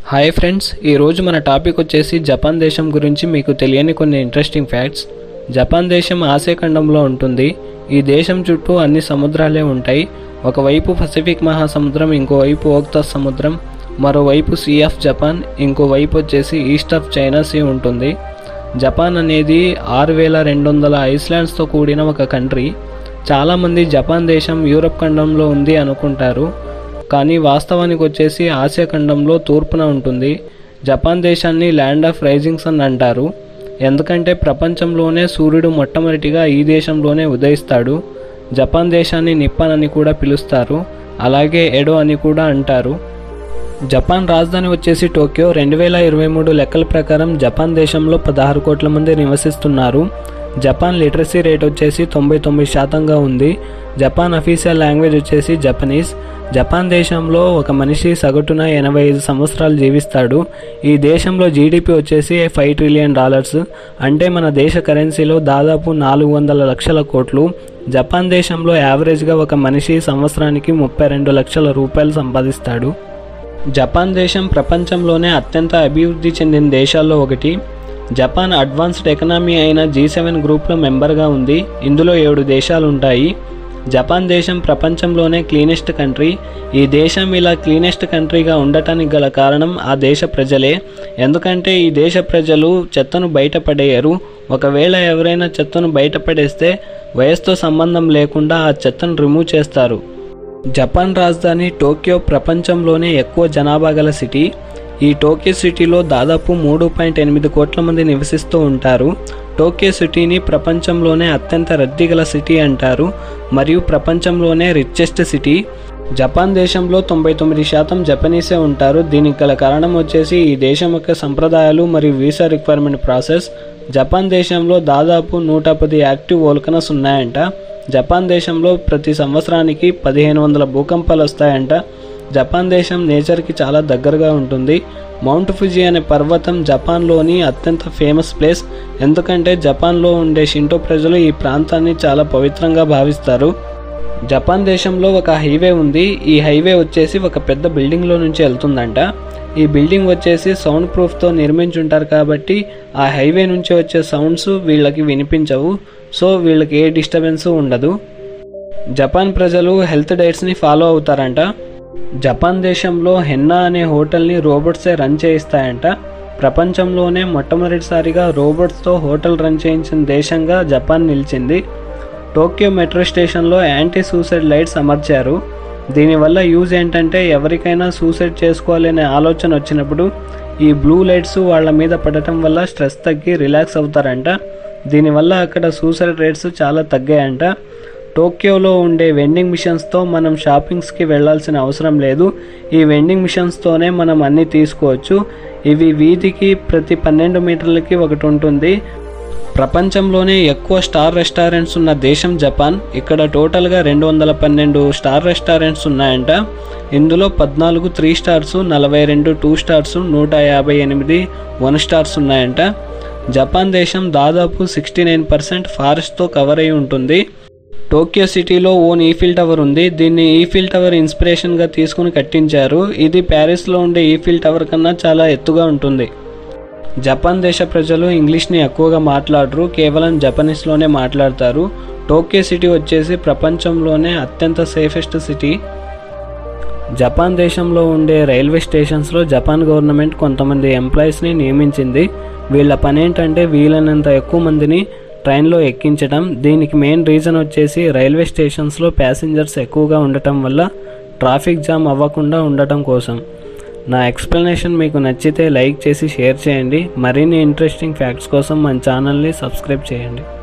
hi friends ఈరోజు మన topic వచ్చేసి జపాన్ దేశం గురించి మీకు తెలియని కొన్ని ఇంట్రెస్టింగ్ ఫ్యాక్ట్స్ జపాన్ దేశం ఆసియా ఖండంలో ఉంటుంది ఈ దేశం చుట్టూ అన్ని సముద్రాలే ఉంటాయి ఒకవైపు పసిఫిక్ మహాసముద్రం ఇంకోవైపు ఓక్తస్ సముద్రం మరోవైపు సీ ఆఫ్ జపాన్ ఇంకోవైపు వచ్చేసి ఈస్ట్ ఆఫ్ చైనా సీ ఉంటుంది జపాన్ అనేది ఆరు వేల రెండు వందల ఐస్లాండ్స్తో కూడిన ఒక కంట్రీ చాలామంది జపాన్ దేశం యూరప్ ఖండంలో ఉంది అనుకుంటారు కానీ వాస్తవానికి వచ్చేసి ఆసియా ఖండంలో తూర్పున ఉంటుంది జపాన్ దేశాన్ని ల్యాండ్ ఆఫ్ రైజింగ్ సన్ అంటారు ఎందుకంటే ప్రపంచంలోనే సూర్యుడు మొట్టమొదటిగా ఈ దేశంలోనే ఉదయిస్తాడు జపాన్ దేశాన్ని నిప్పన్ అని కూడా పిలుస్తారు అలాగే ఎడో అని కూడా అంటారు జపాన్ రాజధాని వచ్చేసి టోక్యో రెండు వేల ఇరవై మూడు లెక్కల ప్రకారం జపాన్ దేశంలో పదహారు కోట్ల మంది నివసిస్తున్నారు జపాన్ లిటరసీ రేట్ వచ్చేసి తొంభై తొమ్మిది శాతంగా ఉంది జపాన్ అఫీషియల్ లాంగ్వేజ్ వచ్చేసి జపనీస్ జపాన్ దేశంలో ఒక మనిషి సగటున ఎనభై ఐదు సంవత్సరాలు జీవిస్తాడు ఈ దేశంలో జీడిపి వచ్చేసి ఫైవ్ ట్రిలియన్ డాలర్స్ అంటే మన దేశ కరెన్సీలో దాదాపు నాలుగు వందల లక్షల కోట్లు జపాన్ దేశంలో యావరేజ్గా ఒక మనిషి సంవత్సరానికి ముప్పై రెండు లక్షల రూపాయలు సంపాదిస్తాడు జపాన్ దేశం ప్రపంచంలోనే అత్యంత అభివృద్ధి చెందిన దేశాల్లో ఒకటి జపాన్ అడ్వాన్స్డ్ ఎకనామీ అయిన జీ సెవెన్ గ్రూప్లో మెంబర్గా ఉంది ఇందులో ఏడు దేశాలు ఉంటాయి జపాన్ దేశం ప్రపంచంలోనే క్లీనెస్ట్ కంట్రీ ఈ దేశం ఇలా క్లీనెస్ట్ కంట్రీగా ఉండటానికి గల కారణం ఆ దేశ ప్రజలే ఎందుకంటే ఈ దేశ ప్రజలు చెత్తను బయటపడేయరు ఒకవేళ ఎవరైనా చెత్తను బయటపడేస్తే వయసుతో సంబంధం లేకుండా ఆ చెత్తను రిమూవ్ చేస్తారు జపాన్ రాజధాని టోక్యో ప్రపంచంలోనే ఎక్కువ జనాభా గల సిటీ ఈ టోక్యో సిటీలో దాదాపు మూడు పాయింట్ ఎనిమిది కోట్ల మంది నివసిస్తూ ఉంటారు టోక్యో సిటీని ప్రపంచంలోనే అత్యంత రద్దీ గల సిటీ అంటారు మరియు ప్రపంచంలోనే రిచెస్ట్ సిటీ జపాన్ దేశంలో తొంభై తొమ్మిది శాతం జపనీసే ఉంటారు దీనికి గల కారణం వచ్చేసి ఈ దేశం యొక్క సంప్రదాయాలు మరియు వీసా రిక్వైర్మెంట్ ప్రాసెస్ జపాన్ దేశంలో దాదాపు నూట పది యాక్టివ్ వోల్కనస్ ఉన్నాయంట జపాన్ దేశంలో ప్రతి సంవత్సరానికి పదిహేను వందల భూకంపాలు వస్తాయంట జపాన్ దేశం నేచర్కి చాలా దగ్గరగా ఉంటుంది మౌంట్ ఫుజీ అనే పర్వతం జపాన్లోని అత్యంత ఫేమస్ ప్లేస్ ఎందుకంటే జపాన్లో ఉండే షింటో ప్రజలు ఈ ప్రాంతాన్ని చాలా పవిత్రంగా భావిస్తారు జపాన్ దేశంలో ఒక హైవే ఉంది ఈ హైవే వచ్చేసి ఒక పెద్ద బిల్డింగ్లో నుంచి వెళ్తుందంట ఈ బిల్డింగ్ వచ్చేసి సౌండ్ ప్రూఫ్తో నిర్మించుంటారు కాబట్టి ఆ హైవే నుంచి వచ్చే సౌండ్స్ వీళ్ళకి వినిపించవు సో వీళ్ళకి ఏ డిస్టర్బెన్స్ ఉండదు జపాన్ ప్రజలు హెల్త్ డైట్స్ని ఫాలో అవుతారంట జపాన్ దేశంలో హెన్నా అనే హోటల్ని రోబోట్సే రన్ చేయిస్తాయంట ప్రపంచంలోనే మొట్టమొదటిసారిగా రోబోట్స్తో హోటల్ రన్ చేయించిన దేశంగా జపాన్ నిలిచింది టోక్యో మెట్రో స్టేషన్లో యాంటీ సూసైడ్ లైట్స్ అమర్చారు దీనివల్ల యూజ్ ఏంటంటే ఎవరికైనా సూసైడ్ చేసుకోవాలనే ఆలోచన వచ్చినప్పుడు ఈ బ్లూ లైట్స్ వాళ్ళ మీద పడటం వల్ల స్ట్రెస్ తగ్గి రిలాక్స్ అవుతారంట దీనివల్ల అక్కడ సూసైడ్ రేట్స్ చాలా తగ్గాయంట టోక్యోలో ఉండే వెండింగ్ మిషన్స్తో మనం షాపింగ్స్కి వెళ్ళాల్సిన అవసరం లేదు ఈ వెండింగ్ మిషన్స్తోనే మనం అన్నీ తీసుకోవచ్చు ఇవి వీధికి ప్రతి పన్నెండు మీటర్లకి ఒకటి ఉంటుంది ప్రపంచంలోనే ఎక్కువ స్టార్ రెస్టారెంట్స్ ఉన్న దేశం జపాన్ ఇక్కడ టోటల్గా రెండు వందల పన్నెండు స్టార్ రెస్టారెంట్స్ ఉన్నాయంట ఇందులో పద్నాలుగు త్రీ స్టార్స్ నలభై రెండు టూ స్టార్స్ నూట యాభై ఎనిమిది వన్ స్టార్స్ ఉన్నాయంట జపాన్ దేశం దాదాపు సిక్స్టీ నైన్ పర్సెంట్ ఫారెస్ట్తో కవర్ అయి ఉంటుంది టోక్యో సిటీలో ఓన్ ఈఫిల్ టవర్ ఉంది దీన్ని ఈఫిల్ టవర్ ఇన్స్పిరేషన్గా తీసుకుని కట్టించారు ఇది ప్యారిస్లో ఉండే ఈఫిల్ టవర్ కన్నా చాలా ఎత్తుగా ఉంటుంది జపాన్ దేశ ప్రజలు ఇంగ్లీష్ని ఎక్కువగా మాట్లాడరు కేవలం జపనీస్లోనే మాట్లాడతారు టోక్యో సిటీ వచ్చేసి ప్రపంచంలోనే అత్యంత సేఫెస్ట్ సిటీ జపాన్ దేశంలో ఉండే రైల్వే స్టేషన్స్లో జపాన్ గవర్నమెంట్ కొంతమంది ఎంప్లాయీస్ని నియమించింది వీళ్ళ పని ఏంటంటే వీలైనంత ఎక్కువ మందిని ట్రైన్లో ఎక్కించడం దీనికి మెయిన్ రీజన్ వచ్చేసి రైల్వే స్టేషన్స్లో ప్యాసింజర్స్ ఎక్కువగా ఉండటం వల్ల ట్రాఫిక్ జామ్ అవ్వకుండా ఉండటం కోసం నా ఎక్స్ప్లెనేషన్ మీకు నచ్చితే లైక్ చేసి షేర్ చేయండి మరిన్ని ఇంట్రెస్టింగ్ ఫ్యాక్ట్స్ కోసం మన ఛానల్ని సబ్స్క్రైబ్ చేయండి